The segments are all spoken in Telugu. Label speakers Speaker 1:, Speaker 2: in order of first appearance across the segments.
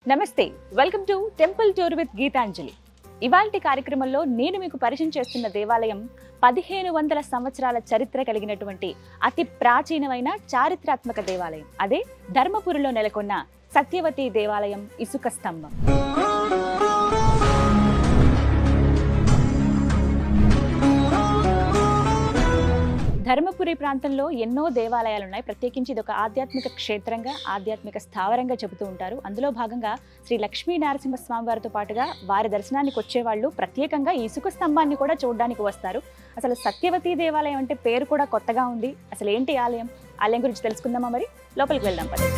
Speaker 1: నమస్తే welcome to temple tour with Geethanjali ఇవాల్టి కార్యక్రమంలో నేను మీకు పరిచయం చేస్తున్న దేవాలయం పదిహేను వందల సంవత్సరాల చరిత్ర కలిగినటువంటి అతి ప్రాచీనమైన చారిత్రాత్మక దేవాలయం అదే ధర్మపురిలో నెలకొన్న సత్యవతి దేవాలయం ఇసుక స్తంభం ధర్మపురి ప్రాంతంలో ఎన్నో దేవాలయాలు ఉన్నాయి ప్రత్యేకించి ఇది ఒక ఆధ్యాత్మిక క్షేత్రంగా ఆధ్యాత్మిక స్థావరంగా చెబుతూ ఉంటారు అందులో భాగంగా శ్రీ లక్ష్మీ నరసింహస్వామి వారితో పాటుగా వారి దర్శనానికి వచ్చేవాళ్ళు ప్రత్యేకంగా ఈ ఇసుక స్తంభాన్ని కూడా చూడడానికి వస్తారు అసలు సత్యవతి దేవాలయం అంటే పేరు కూడా కొత్తగా ఉంది అసలు ఏంటి ఆలయం ఆలయం గురించి తెలుసుకుందామా మరి లోపలికి వెళ్దాం పద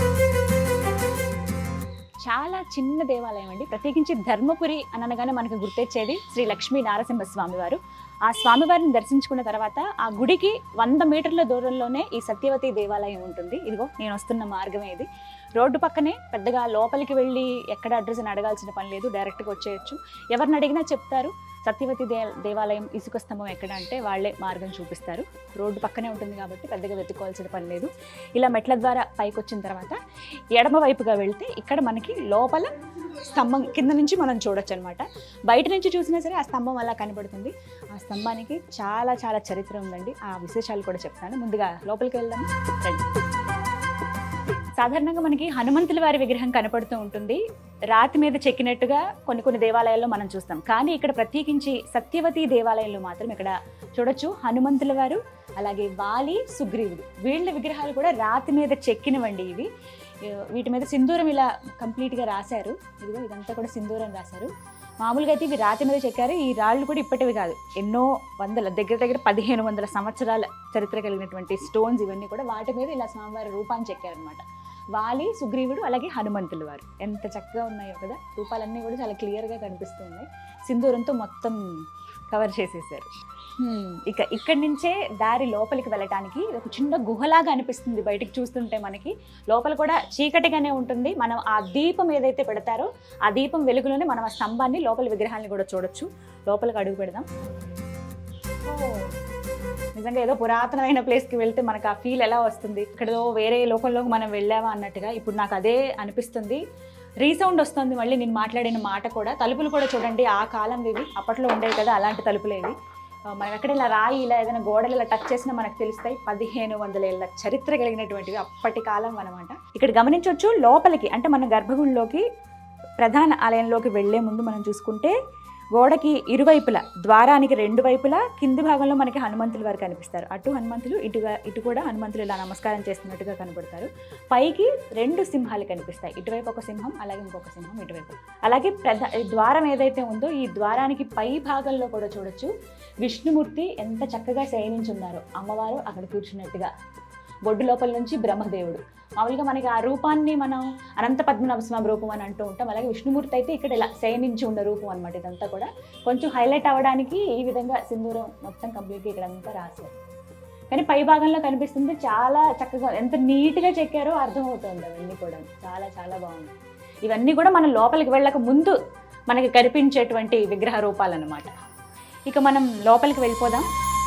Speaker 1: చాలా చిన్న దేవాలయం అండి ప్రత్యేకించి ధర్మపురి అని అనగానే మనకు గుర్తొచ్చేది శ్రీ లక్ష్మీ నారసింహ స్వామి వారు ఆ స్వామివారిని దర్శించుకున్న తర్వాత ఆ గుడికి వంద మీటర్ల దూరంలోనే ఈ సత్యవతి దేవాలయం ఉంటుంది ఇదిగో నేను వస్తున్న మార్గమే ఇది రోడ్డు పక్కనే పెద్దగా లోపలికి వెళ్ళి ఎక్కడ అడ్రస్ అని అడగాల్సిన పని లేదు డైరెక్ట్గా వచ్చేయచ్చు ఎవరిని అడిగినా చెప్తారు సత్యవతి దే దేవాలయం ఇసుక స్తంభం ఎక్కడ అంటే వాళ్ళే మార్గం చూపిస్తారు రోడ్డు పక్కనే ఉంటుంది కాబట్టి పెద్దగా వెతుక్కోవాల్సిన పని లేదు ఇలా మెట్ల ద్వారా పైకి వచ్చిన తర్వాత ఎడమ వైపుగా వెళ్తే ఇక్కడ మనకి లోపల స్తంభం కింద నుంచి మనం చూడొచ్చు అనమాట బయట నుంచి చూసినా సరే ఆ స్తంభం అలా కనబడుతుంది ఆ స్తంభానికి చాలా చాలా చరిత్ర ఉందండి ఆ విశేషాలు కూడా చెప్తాను ముందుగా లోపలికి వెళ్దాం రండి సాధారణంగా మనకి హనుమంతుల వారి విగ్రహం కనపడుతూ ఉంటుంది రాతి మీద చెక్కినట్టుగా కొన్ని కొన్ని దేవాలయాల్లో మనం చూస్తాం కానీ ఇక్కడ ప్రత్యేకించి సత్యవతి దేవాలయంలో మాత్రం ఇక్కడ చూడొచ్చు హనుమంతుల వారు అలాగే వాలి సుగ్రీవుడు వీళ్ళ విగ్రహాలు కూడా రాతి మీద చెక్కినవండి ఇవి ఆ, వీటి మీద సింధూరం ఇలా కంప్లీట్గా రాశారు ఇదిగో ఇదంతా కూడా సింధూరం రాశారు మామూలుగా అయితే ఇవి రాతి మీద చెక్కారు ఈ రాళ్ళు కూడా ఇప్పటివి కాదు ఎన్నో వందల దగ్గర దగ్గర పదిహేను వందల సంవత్సరాల చరిత్ర కలిగినటువంటి స్టోన్స్ ఇవన్నీ కూడా వాటి మీద ఇలా స్వామివారి రూపాన్ని చెక్కారనమాట వాలి సుగ్రీవుడు అలాగే హనుమంతులు వారు ఎంత చక్కగా ఉన్నాయో కదా రూపాలన్నీ కూడా చాలా క్లియర్గా కనిపిస్తూ ఉన్నాయి సింధూరంతో మొత్తం కవర్ చేసేసారు హ్మ్, ఇక ఇక్కడి నుంచే దారి లోపలికి వెళ్ళటానికి ఒక చిన్న గుహలాగా అనిపిస్తుంది బయటికి చూస్తుంటే మనకి లోపల కూడా చీకటిగానే ఉంటుంది మనం ఆ దీపం ఏదైతే పెడతారో ఆ దీపం వెలుగులోనే మనం ఆ స్తంభాన్ని లోపల విగ్రహాన్ని కూడా చూడొచ్చు లోపలికి అడుగు పెడదాం ఓ, నిజంగా ఏదో పురాతనమైన ప్లేస్కి వెళ్తే మనకు ఆ ఫీల్ ఎలా వస్తుంది ఇక్కడో వేరే లోకంలోకి మనం వెళ్ళామా అన్నట్టుగా ఇప్పుడు నాకు అదే అనిపిస్తుంది రీసౌండ్ వస్తుంది మళ్ళీ నేను మాట్లాడిన మాట కూడా తలుపులు కూడా చూడండి ఆ కాలం ఇవి అప్పట్లో ఉండేవి కదా అలాంటి తలుపులేవి ఆ, మనం ఎక్కడ ఇలా రాయి ఇలా ఏదైనా గోడలు ఇలా టచ్ చేసినా మనకు తెలుస్తాయి పదిహేను వందల ఏళ్ళ చరిత్ర కలిగినటువంటివి అప్పటి కాలం అనమాట ఇక్కడ గమనించవచ్చు లోపలికి అంటే మన గర్భగుడిలోకి ప్రధాన ఆలయంలోకి వెళ్లే ముందు మనం చూసుకుంటే గోడకి ఇరువైపులా ద్వారానికి రెండు వైపులా కింది భాగంలో మనకి హనుమంతుల వారు కనిపిస్తారు అటు హనుమంతులు ఇటుగా ఇటు కూడా హనుమంతులు ఇలా నమస్కారం చేస్తున్నట్టుగా కనబడతారు పైకి రెండు సింహాలు కనిపిస్తాయి ఇటువైపు ఒక సింహం అలాగే ఇంకొక సింహం ఇటువైపు అలాగే ప్రధా ఈ ద్వారం ఏదైతే ఉందో ఈ ద్వారానికి పై భాగంలో కూడా చూడొచ్చు విష్ణుమూర్తి ఎంత చక్కగా శయనించి ఉన్నారో అమ్మవారు అక్కడ కూర్చున్నట్టుగా బొడ్డు లోపల నుంచి బ్రహ్మదేవుడు మామూలుగా మనకి ఆ రూపాన్ని మనం అనంత పద్మనాభ స్వామి రూపం అని అంటూ ఉంటాం అలాగే విష్ణుమూర్తి అయితే ఇక్కడ ఇలా శయనించి ఉన్న రూపం అనమాట ఇదంతా కూడా కొంచెం హైలైట్ అవ్వడానికి ఈ విధంగా సింధూరం మొత్తం కంప్లీట్గా ఇక్కడ అంతా రాశారు కానీ పై భాగంలో కనిపిస్తుంది చాలా చక్కగా ఎంత నీట్గా చెక్కారో అర్థమవుతుంది అవన్నీ కూడా చాలా చాలా బాగుంది ఇవన్నీ కూడా మనం లోపలికి వెళ్ళక ముందు మనకి కనిపించేటువంటి విగ్రహ రూపాలన్నమాట ఇక మనం లోపలికి వెళ్ళిపోదాం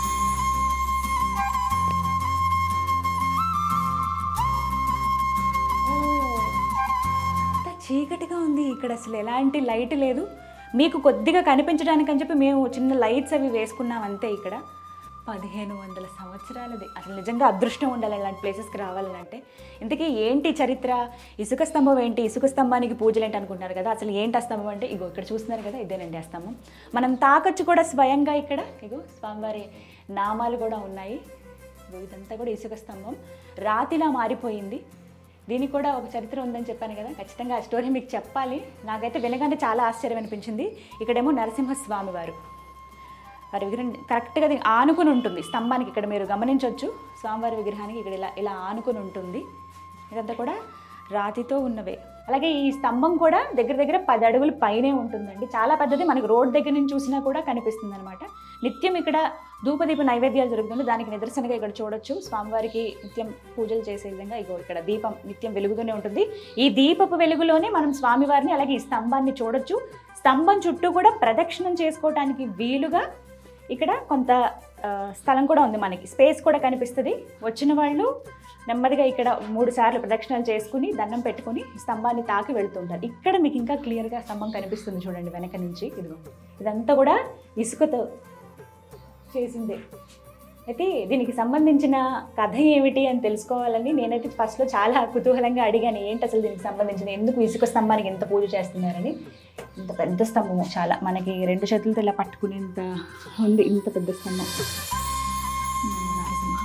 Speaker 1: అంతా చీకటిగా ఉంది ఇక్కడ అసలు ఎలాంటి లైట్ లేదు మీకు కొద్దిగా కనిపించడానికి అని చెప్పి మేము చిన్న లైట్స్ అవి వేసుకున్నాం అంతే ఇక్కడ పదిహేను వందల సంవత్సరాలది అసలు నిజంగా అదృష్టం ఉండాలి ఇలాంటి ప్లేసెస్కి రావాలంటే ఇంతకీ ఏంటి చరిత్ర ఇసుక స్తంభం ఏంటి ఇసుక స్తంభానికి పూజలు ఏంటి అనుకుంటున్నారు కదా అసలు ఏంటి ఆ స్తంభం అంటే ఇగో ఇక్కడ చూస్తున్నారు కదా ఇదేనండి ఆ స్తంభం మనం తాకొచ్చు కూడా స్వయంగా ఇక్కడ ఇగో స్వామివారి నామాలు కూడా ఉన్నాయి ఇగో ఇదంతా కూడా ఇసుక స్తంభం రాతిలా మారిపోయింది దీనికి కూడా ఒక చరిత్ర ఉందని చెప్పాను కదా ఖచ్చితంగా ఆ స్టోరీ మీకు చెప్పాలి నాకైతే వినగానే చాలా ఆశ్చర్యం అనిపించింది ఇక్కడేమో నరసింహస్వామి వారు వారి విగ్రహం కరెక్ట్గా అది ఆనుకుని ఉంటుంది స్తంభానికి ఇక్కడ మీరు గమనించవచ్చు స్వామివారి విగ్రహానికి ఇక్కడ ఇలా ఇలా ఆనుకుని ఉంటుంది ఇదంతా కూడా రాతితో ఉన్నవే అలాగే ఈ స్తంభం కూడా దగ్గర దగ్గర పది అడుగుల పైనే ఉంటుందండి చాలా పెద్దది మనకి రోడ్ దగ్గర నుంచి చూసినా కూడా కనిపిస్తుంది అనమాట నిత్యం ఇక్కడ ధూపదీప నైవేద్యాలు జరుగుతుంది దానికి నిదర్శనగా ఇక్కడ చూడొచ్చు స్వామివారికి నిత్యం పూజలు చేసే విధంగా ఇగో ఇక్కడ దీపం నిత్యం వెలుగుతూనే ఉంటుంది ఈ దీపపు వెలుగులోనే మనం స్వామివారిని అలాగే ఈ స్తంభాన్ని చూడొచ్చు స్తంభం చుట్టూ కూడా ప్రదక్షిణం చేసుకోవటానికి వీలుగా ఇక్కడ కొంత ఆ, స్థలం కూడా ఉంది మనకి స్పేస్ కూడా కనిపిస్తుంది వచ్చిన వాళ్ళు నెమ్మదిగా ఇక్కడ మూడు సార్లు ప్రదక్షిణలు చేసుకుని దండం పెట్టుకుని స్తంభాన్ని తాకి వెళ్తుంటారు ఇక్కడ మీకు ఇంకా క్లియర్గా స్తంభం కనిపిస్తుంది చూడండి వెనక నుంచి ఇదిగో ఇదంతా కూడా ఇసుకతో చేసిందే అయితే దీనికి సంబంధించిన కథ ఏమిటి అని తెలుసుకోవాలని నేనైతే ఫస్ట్లో చాలా కుతూహలంగా అడిగాను ఏంటి అసలు దీనికి సంబంధించిన ఎందుకు ఇసుక స్తంభానికి ఎంత పూజ చేస్తున్నారని ఇంత పెద్ద స్తంభము చాలా మనకి రెండు చేతులతో ఇలా పట్టుకునేంత ఉంది ఇంత పెద్ద స్తంభం ఉమ్, నరసింహ.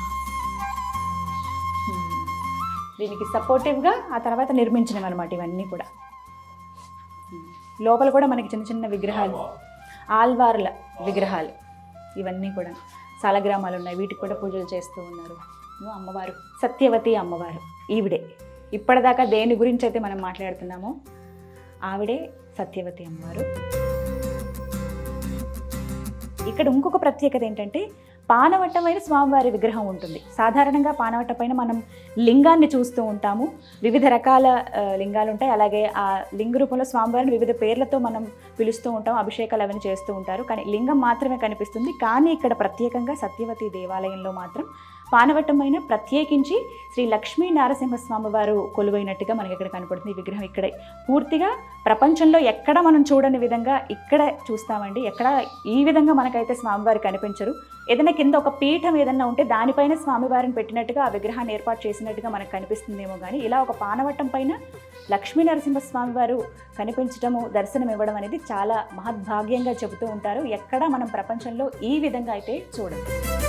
Speaker 1: ఉమ్. దీనికి సపోర్టివ్గా ఆ తర్వాత నిర్మించినవి అనమాట ఇవన్నీ కూడా ఉమ్. లోపల కూడా మనకి చిన్న చిన్న విగ్రహాలు ఆల్వార్ల విగ్రహాలు ఇవన్నీ కూడా సాలగ్రామాలు ఉన్నాయి వీటికి కూడా పూజలు చేస్తూ ఉన్నారు ఇదిగో అమ్మవారు సత్యవతి అమ్మవారు ఈవిడే ఇప్పటిదాకా దేని గురించి అయితే మనం మాట్లాడుతున్నామో ఆవిడే సత్యవతి అమ్మవారు ఇక్కడ ఇంకొక ప్రత్యేకత ఏంటంటే పానవట్టమైన స్వామివారి విగ్రహం ఉంటుంది సాధారణంగా పానవట్ట పైన మనం లింగాన్ని చూస్తూ ఉంటాము వివిధ రకాల ఆ, లింగాలు ఉంటాయి అలాగే ఆ లింగ రూపంలో స్వామివారిని వివిధ పేర్లతో మనం పిలుస్తూ ఉంటాం అభిషేకాలు అవన్నీ చేస్తూ ఉంటారు కానీ లింగం మాత్రమే కనిపిస్తుంది కానీ ఇక్కడ ప్రత్యేకంగా సత్యవతి దేవాలయంలో మాత్రం పానవట్టమైన ప్రత్యేకించి శ్రీ లక్ష్మీ నారసింహస్వామి వారు కొలువైనట్టుగా మనకి ఇక్కడ కనపడుతుంది ఈ విగ్రహం ఇక్కడే పూర్తిగా ప్రపంచంలో ఎక్కడ మనం చూడని విధంగా ఇక్కడ చూస్తామండి ఎక్కడ ఈ విధంగా మనకైతే స్వామివారు కనిపించరు ఏదైనా కింద ఒక పీఠం ఏదైనా ఉంటే దానిపైన స్వామివారిని పెట్టినట్టుగా ఆ విగ్రహాన్ని ఏర్పాటు చేసినట్టుగా మనకు కనిపిస్తుందేమో కానీ ఇలా ఒక పానవట్టం పైన లక్ష్మీ నరసింహస్వామి వారు కనిపించడము దర్శనం ఇవ్వడం అనేది చాలా మహద్భాగ్యంగా చెబుతూ ఉంటారు ఎక్కడా మనం ప్రపంచంలో ఈ విధంగా అయితే చూడం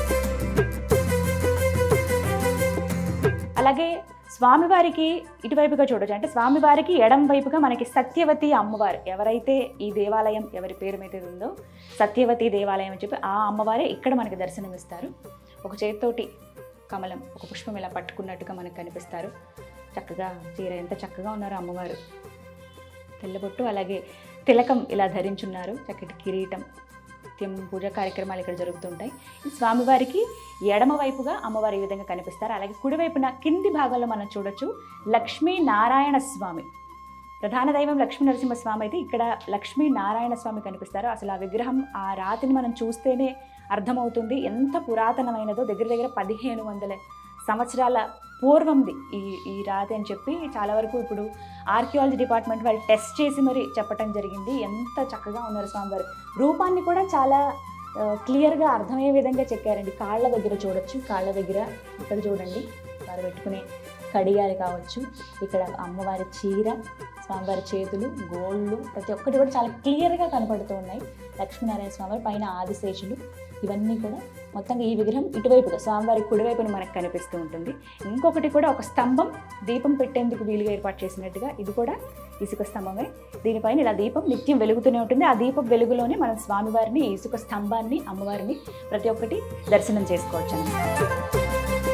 Speaker 1: అలాగే స్వామివారికి ఇటువైపుగా చూడొచ్చు అంటే స్వామివారికి ఎడం వైపుగా మనకి సత్యవతి అమ్మవారు ఎవరైతే ఈ దేవాలయం ఎవరి పేరు మీద ఉందో సత్యవతి దేవాలయం అని చెప్పి ఆ అమ్మవారే ఇక్కడ మనకి దర్శనమిస్తారు ఒక చేతితోటి కమలం ఒక పుష్పం ఇలా పట్టుకున్నట్టుగా మనకు కనిపిస్తారు చక్కగా చీర ఎంత చక్కగా ఉన్నారు అమ్మవారు తెల్లబొట్టు అలాగే తిలకం ఇలా ధరించున్నారు చక్కటి కిరీటం నిత్యం పూజా కార్యక్రమాలు ఇక్కడ జరుగుతుంటాయి ఈ స్వామివారికి ఎడమ వైపుగా అమ్మవారి ఈ విధంగా కనిపిస్తారు అలాగే కుడివైపున కింది భాగంలో మనం చూడొచ్చు లక్ష్మీ నారాయణ స్వామి ప్రధాన దైవం లక్ష్మీ నరసింహ స్వామి అయితే ఇక్కడ లక్ష్మీ నారాయణ స్వామి కనిపిస్తారు అసలు ఆ విగ్రహం ఆ రాతిని మనం చూస్తేనే అర్థమవుతుంది ఎంత పురాతనమైనదో దగ్గర దగ్గర పదిహేను వందల సంవత్సరాల పూర్వంది ఈ ఈ రాతి అని చెప్పి చాలా వరకు ఇప్పుడు ఆర్కియాలజీ డిపార్ట్మెంట్ వాళ్ళు టెస్ట్ చేసి మరి చెప్పటం జరిగింది ఎంత చక్కగా ఉన్నారు స్వామివారు రూపాన్ని కూడా చాలా క్లియర్గా అర్థమయ్యే విధంగా చెక్కారండి కాళ్ళ దగ్గర చూడొచ్చు కాళ్ళ దగ్గర ఇక్కడ చూడండి వారు పెట్టుకునే కడియాలు కావచ్చు ఇక్కడ అమ్మవారి చీర స్వామివారి చేతులు గోళ్ళు ప్రతి ఒక్కటి కూడా చాలా క్లియర్గా కనపడుతూ ఉన్నాయి లక్ష్మీనారాయణ స్వామివారి పైన ఆదిశేషులు ఇవన్నీ కూడా మొత్తంగా ఈ విగ్రహం ఇటువైపుగా స్వామివారి కుడివైపున మనకు కనిపిస్తూ ఉంటుంది ఇంకొకటి కూడా ఒక స్తంభం దీపం పెట్టేందుకు వీలుగా ఏర్పాటు చేసినట్టుగా ఇది కూడా ఇసుక స్తంభమే దీనిపైన ఇలా దీపం నిత్యం వెలుగుతూనే ఉంటుంది ఆ దీపం వెలుగులోనే మనం స్వామివారిని ఈ ఇసుక స్తంభాన్ని అమ్మవారిని ప్రతి ఒక్కటి దర్శనం చేసుకోవచ్చు అన్నమాట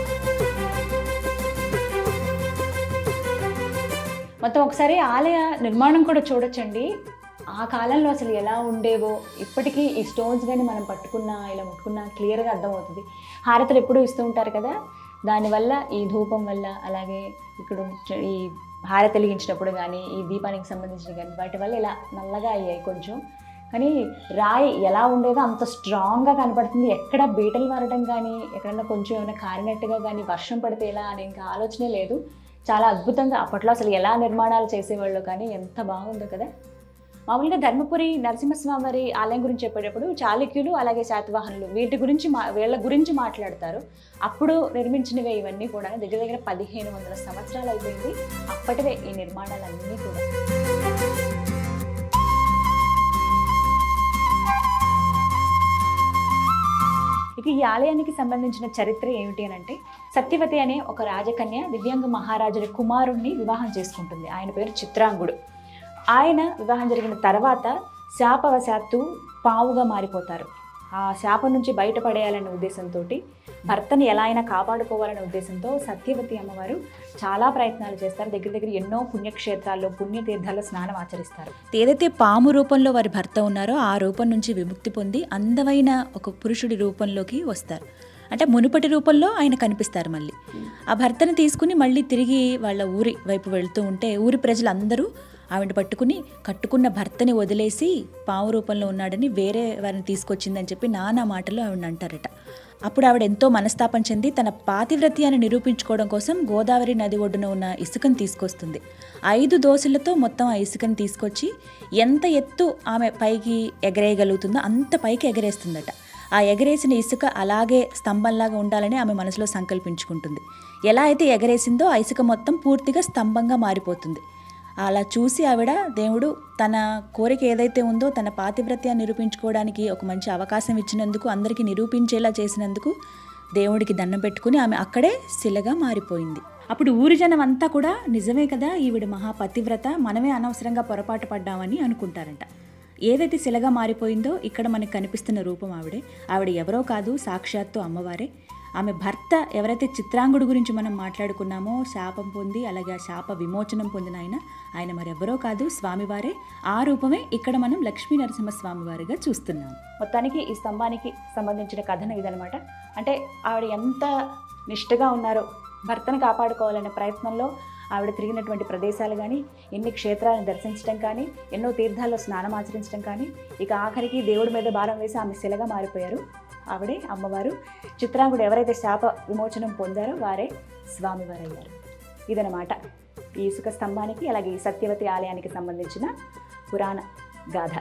Speaker 1: మొత్తం ఒకసారి ఆలయ నిర్మాణం కూడా చూడొచ్చండి ఆ కాలంలో అసలు ఎలా ఉండేవో ఇప్పటికీ ఈ స్టోన్స్ కానీ మనం పట్టుకున్నా ఇలా ముట్టుకున్నా క్లియర్గా అర్థమవుతుంది హారతులు ఎప్పుడూ ఇస్తూ ఉంటారు కదా దానివల్ల ఈ ధూపం వల్ల అలాగే ఇక్కడ ఉంచ- ఈ హారతి వెలిగించినప్పుడు కానీ ఈ దీపానికి సంబంధించిన కానీ వాటి వల్ల ఇలా నల్లగా అయ్యాయి కొంచెం కానీ రాయి ఎలా ఉండేదో అంత స్ట్రాంగ్గా కనపడుతుంది ఎక్కడ బీటలు మారడం కానీ ఎక్కడన్నా కొంచెం ఏమైనా కారినట్టుగా కానీ వర్షం పడితే ఎలా అనే ఇంకా ఆలోచనే లేదు చాలా అద్భుతంగా అప్పట్లో అసలు ఎలా నిర్మాణాలు చేసేవాళ్ళు కానీ ఎంత బాగుందో కదా మామూలుగా ధర్మపురి నరసింహస్వామి వారి ఆలయం గురించి చెప్పేటప్పుడు చాళుక్యులు అలాగే శాతవాహనులు వీటి గురించి మా వీళ్ళ గురించి మాట్లాడతారు అప్పుడు నిర్మించినవే ఇవన్నీ కూడా దగ్గర దగ్గర పదిహేను వందల సంవత్సరాలు అయిపోయింది అప్పటివే ఈ నిర్మాణాలన్నీ కూడా ఇక ఈ ఆలయానికి సంబంధించిన చరిత్ర ఏమిటి అని అంటే సత్యవతి అనే ఒక రాజకన్య దివ్యాంగ మహారాజుల కుమారుణ్ణి వివాహం చేసుకుంటుంది ఆయన పేరు చిత్రాంగుడు ఆయన వివాహం జరిగిన తర్వాత శాపవశాత్తు పావుగా మారిపోతారు ఆ శాపం నుంచి బయటపడేయాలనే ఉద్దేశంతో భర్తని ఎలా అయినా కాపాడుకోవాలనే ఉద్దేశంతో సత్యవతి అమ్మవారు చాలా ప్రయత్నాలు చేస్తారు దగ్గర దగ్గర ఎన్నో పుణ్యక్షేత్రాల్లో పుణ్యతీర్థాల్లో స్నానం ఆచరిస్తారు
Speaker 2: ఏదైతే పాము రూపంలో వారి భర్త ఉన్నారో ఆ రూపం నుంచి విముక్తి పొంది అందమైన ఒక పురుషుడి రూపంలోకి వస్తారు అంటే మునుపటి రూపంలో ఆయన కనిపిస్తారు మళ్ళీ ఆ భర్తను తీసుకుని మళ్ళీ తిరిగి వాళ్ళ ఊరి వైపు వెళ్తూ ఉంటే ఊరి ప్రజలందరూ ఆవిడ పట్టుకుని కట్టుకున్న భర్తని వదిలేసి పాము రూపంలో ఉన్నాడని వేరే వారిని తీసుకొచ్చిందని చెప్పి నానా మాటలు ఆవిడ అంటారట అప్పుడు ఆవిడ ఎంతో మనస్తాపం చెంది తన పాతివ్రత్యాన్ని నిరూపించుకోవడం కోసం గోదావరి నది ఒడ్డున ఉన్న ఇసుకను తీసుకొస్తుంది ఐదు దోశలతో మొత్తం ఆ ఇసుకని తీసుకొచ్చి ఎంత ఎత్తు ఆమె పైకి ఎగరేయగలుగుతుందో అంత పైకి ఎగరేస్తుందట ఆ ఎగరేసిన ఇసుక అలాగే స్తంభంలాగా ఉండాలని ఆమె మనసులో సంకల్పించుకుంటుంది ఎలా అయితే ఎగరేసిందో ఆ ఇసుక మొత్తం పూర్తిగా స్తంభంగా మారిపోతుంది అలా చూసి ఆవిడ దేవుడు తన కోరిక ఏదైతే ఉందో తన పాతివ్రత్యాన్ని నిరూపించుకోవడానికి ఒక మంచి అవకాశం ఇచ్చినందుకు అందరికీ నిరూపించేలా చేసినందుకు దేవుడికి దండం పెట్టుకుని ఆమె అక్కడే శిలగా మారిపోయింది అప్పుడు ఊరి జనం అంతా కూడా నిజమే కదా ఈవిడ మహాపతివ్రత మనమే అనవసరంగా పొరపాటు పడ్డామని అనుకుంటారంట ఏదైతే శిలగా మారిపోయిందో ఇక్కడ మనకు కనిపిస్తున్న రూపం ఆవిడే ఆవిడ ఎవరో కాదు సాక్షాత్తు అమ్మవారే ఆమె భర్త ఎవరైతే చిత్రాంగుడు గురించి మనం మాట్లాడుకున్నామో శాపం పొంది అలాగే ఆ శాప విమోచనం పొందిన ఆయన ఆయన మరెవరో కాదు స్వామివారే ఆ రూపమే ఇక్కడ మనం లక్ష్మీ నరసింహ స్వామివారిగా చూస్తున్నాం
Speaker 1: మొత్తానికి ఈ స్తంభానికి సంబంధించిన కథనం ఇదనమాట అంటే ఆవిడ ఎంత నిష్ఠగా ఉన్నారో భర్తను కాపాడుకోవాలనే ప్రయత్నంలో ఆవిడ తిరిగినటువంటి ప్రదేశాలు కానీ ఎన్ని క్షేత్రాలను దర్శించడం కానీ ఎన్నో తీర్థాల్లో స్నానం ఆచరించడం కానీ ఇక ఆఖరికి దేవుడి మీద భారం వేసి ఆమె శిలగా మారిపోయారు ఆవిడే అమ్మవారు చిత్రాంగుడు ఎవరైతే శాప విమోచనం పొందారో వారే స్వామివారు అయ్యారు ఇదనమాట ఈ ఇసుక స్తంభానికి అలాగే ఈ సత్యవతి ఆలయానికి సంబంధించిన పురాణ గాథ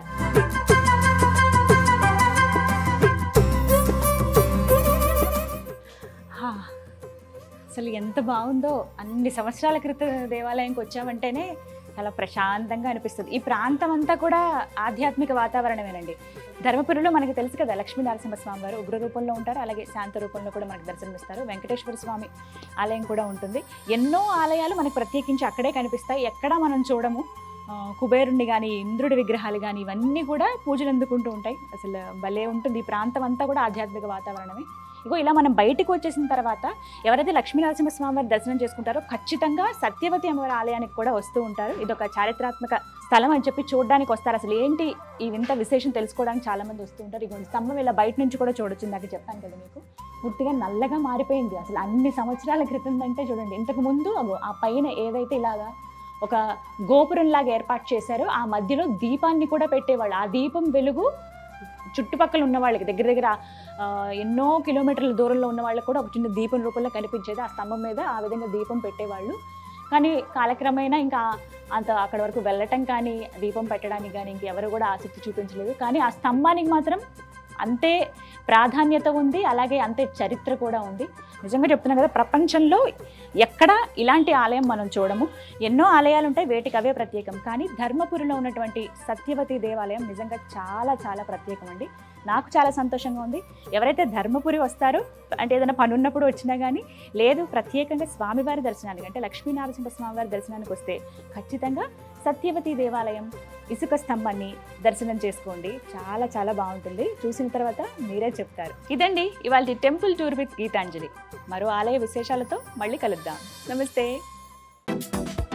Speaker 1: హా, అసలు ఎంత బాగుందో అన్ని సంవత్సరాల క్రితం దేవాలయంకి వచ్చామంటేనే చాలా ప్రశాంతంగా అనిపిస్తుంది ఈ ప్రాంతం అంతా కూడా ఆధ్యాత్మిక వాతావరణమేనండి ధర్మపురిలో మనకి తెలుసు కదా లక్ష్మీ నరసింహస్వామి వారు ఉగ్ర రూపంలో ఉంటారు అలాగే శాంత రూపంలో కూడా మనకు దర్శనమిస్తారు వెంకటేశ్వర స్వామి ఆలయం కూడా ఉంటుంది ఎన్నో ఆలయాలు మనకు ప్రత్యేకించి అక్కడే కనిపిస్తాయి ఎక్కడా మనం చూడము ఆ, కుబేరుణ్ణి కానీ ఇంద్రుడి విగ్రహాలు కానీ ఇవన్నీ కూడా పూజలు అందుకుంటూ ఉంటాయి అసలు భలే ఉంటుంది ఈ ప్రాంతం అంతా కూడా ఆధ్యాత్మిక వాతావరణమే ఇగో ఇలా మనం బయటికి వచ్చేసిన తర్వాత ఎవరైతే లక్ష్మీ నరసింహస్వామి వారి దర్శనం చేసుకుంటారో ఖచ్చితంగా సత్యవతి అమ్మవారి ఆలయానికి కూడా వస్తూ ఉంటారు ఇది ఒక చారిత్రాత్మక స్థలం అని చెప్పి చూడడానికి వస్తారు అసలు ఏంటి ఈ వింత విశేషం తెలుసుకోవడానికి చాలా మంది వస్తూ ఉంటారు ఇగో ఈ స్తంభం ఇలా బయట నుంచి కూడా చూడొచ్చు ఇందాక చెప్పాను కదా మీకు పూర్తిగా నల్లగా మారిపోయింది అసలు అన్ని సంవత్సరాల క్రితం అంటే చూడండి ఇంతకు ముందు అగో ఆ పైన ఏదైతే ఇలాగా ఒక గోపురంలాగా ఏర్పాటు చేశారో ఆ మధ్యలో దీపాన్ని కూడా పెట్టేవాళ్ళు ఆ దీపం వెలుగు చుట్టుపక్కల ఉన్న వాళ్ళకి దగ్గర దగ్గర ఆ, ఎన్నో కిలోమీటర్ల దూరంలో ఉన్న వాళ్ళకి కూడా ఒక చిన్న దీపం రూపంలో కనిపించేది ఆ స్తంభం మీద ఆ విధంగా దీపం పెట్టేవాళ్ళు కానీ కాలక్రమేణా ఇంకా అంత అక్కడ వరకు వెళ్ళటం కానీ దీపం పెట్టడానికి కానీ ఇంకెవరు కూడా ఆసక్తి చూపించలేదు కానీ ఆ స్తంభానికి మాత్రం అంతే ప్రాధాన్యత ఉంది అలాగే అంతే చరిత్ర కూడా ఉంది నిజంగా చెప్తున్నా కదా ప్రపంచంలో ఎక్కడ ఇలాంటి ఆలయం మనం చూడము ఎన్నో ఆలయాలు ఉంటాయి వేటికి అవే ప్రత్యేకం కానీ ధర్మపురిలో ఉన్నటువంటి సత్యవతి దేవాలయం నిజంగా చాలా చాలా ప్రత్యేకం అండి నాకు చాలా సంతోషంగా ఉంది ఎవరైతే ధర్మపురి వస్తారో అంటే ఏదైనా పని ఉన్నప్పుడు వచ్చినా కానీ లేదు ప్రత్యేకంగా స్వామివారి దర్శనానికి అంటే లక్ష్మీనరసింహ స్వామివారి దర్శనానికి వస్తే ఖచ్చితంగా సత్యవతి దేవాలయం ఇసుక స్తంభాన్ని దర్శనం చేసుకోండి చాలా చాలా బాగుంటుంది చూసిన తర్వాత మీరే చెప్తారు ఇదండి ఇవాళ టెంపుల్ టూర్ విత్ గీతాంజలి మరో ఆలయ విశేషాలతో మళ్ళీ కలుద్దాం నమస్తే